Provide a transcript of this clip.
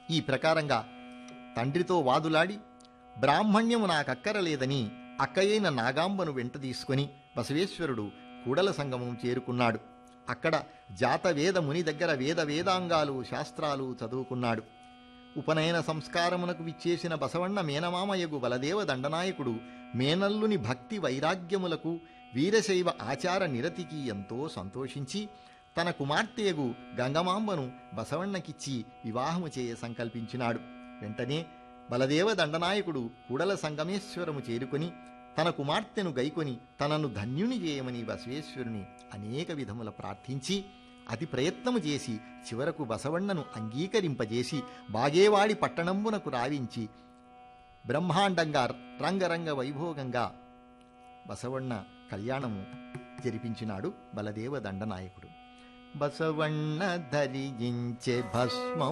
ఈ ప్రకారంగా తండ్రితో వాదులాడి బ్రాహ్మణ్యము నాకక్కరలేదని అక్కయైన నాగాంబను వెంట తీసుకొని బసవేశ్వరుడు కూడల సంగమం చేరుకున్నాడు అక్కడ జాతవేద ముని దగ్గర వేద వేదాంగాలు శాస్త్రాలు చదువుకున్నాడు ఉపనయన సంస్కారమునకు విచ్చేసిన బసవಣ್ణ మేనమామయ్యగు బలదేవ దండనాయకుడు మేనల్లుని భక్తి వైరాగ్యములకు వీరశైవ ఆచార నిరతికి ఎంతో సంతోషించి తన కుమార్తెయగు గంగమాంబను బసవಣ್ಣకిచ్చి వివాహము చేయ సంకల్పించినాడు వెంటనే బలదేవ దండనాయకుడు కూడల సంగమేశ్వరము చేరుకొని తన కుమార్తెను గైకొని తనను ధన్యుని చేయమని బసవేశ్వరుని అనేక విధముల ప్రార్థించి అతి ప్రయత్నము చేసి చివరకు బసవಣ್ಣను అంగీకరింపజేసి బాగేవాడి పట్టణంబునకు రావించి బ్రహ్మాండంగా రంగరంగ వైభోగంగా బసవಣ್ణ కళ్యాణము జరిపించినాడు బలదేవ దండనాయకుడు బసవಣ್ణ ధరించే భస్మ